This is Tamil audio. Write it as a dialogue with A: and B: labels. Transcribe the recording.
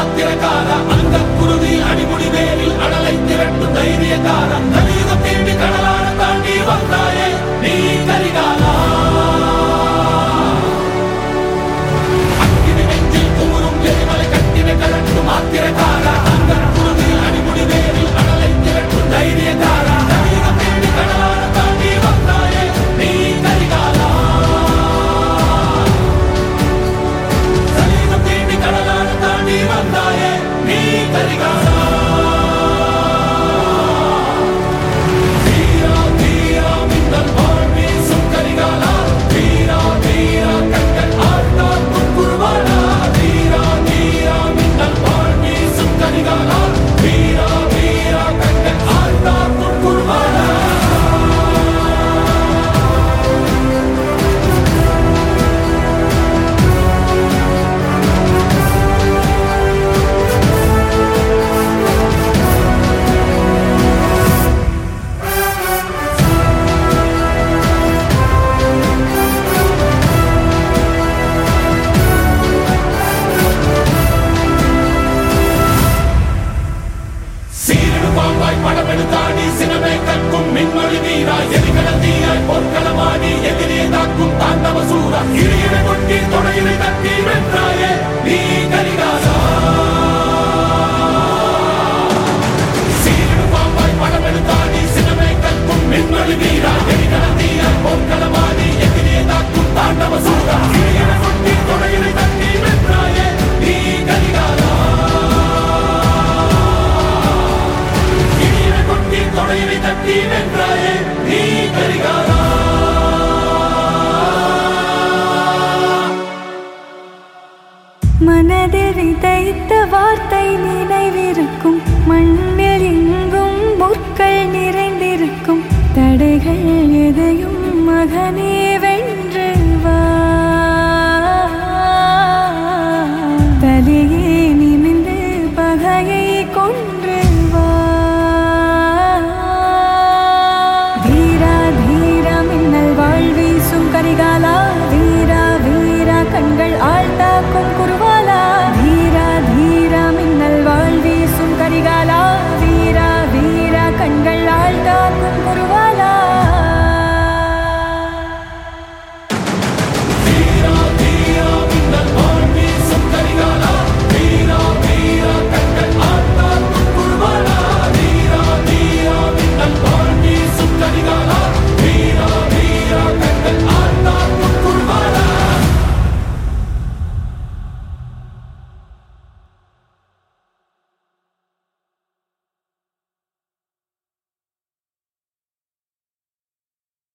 A: ஆத்திரக்கார அந்த குருதி அடிமுடி வேலில் அடலை திரட்டும் தைரியக்கார கலியுகம் தேடி கடலான தாண்டி வந்தாயே நீ கரிகாலா அக்கினி நெஞ்சில் குமுறும் எரிமலை கட்டின கலட்டும் ஆத்திரக்கார அந்த குருதி அடிமுடி வேலில் அடலை திரட்டும் தைரியக்கார கலியுகம் தேடி கடலான தாண்டி வந்தாயே நீ கரிகாலா கலியுகம் தேடி கடலான தாண்டி வந்தாயே நீ கரிகாலா வீரா வீரா மின்னல் வாழ் வீசும் கரிகாலா வீரா வீரா கண்கள் ஆழ்ந்தால் முன்குருவாடா வீரா வீரா மின்னல் வாழ் வீசும் கரிகாலா வீரா வீரா கண்கள் ஆழ்ந்தால் முன்குருவாடா சீரடு பாம்பாய் படமெடுத்தாடி சினமே கற்கும் மின்மொழி வீரா எரிகடல் தீயாய் பொற்களமாடி எதிரியை தாக்கும் தாண்டவ சூரா இறையினை கொட்டி தொடையினை தட்டி வென்றாயே நீ கரிகாலா சீரடு பாம்பாய் படமெடுத்தாடி சினமே கற்கும் மின்மொழி வீரா எரிகடல் தீயாய் பொற்களமாடி எதிரியை தாக்கும் தாண்டவ சூரா இறையினை கொட்டி தொடையினை தட்டி வென்றாயே நீ கரிகாலா இடியினை கொட்டி தொடையினை தட்டி வென்றாயே நீ கரிகாலா
B: மனதில் விதைத்த வார்த்தை நினைவிருக்கும் மண்ணில் எங்கும் முற்கள் நிறைந்திருக்கும் தடைகள் எதையும் மகனே வென்று வா தலையே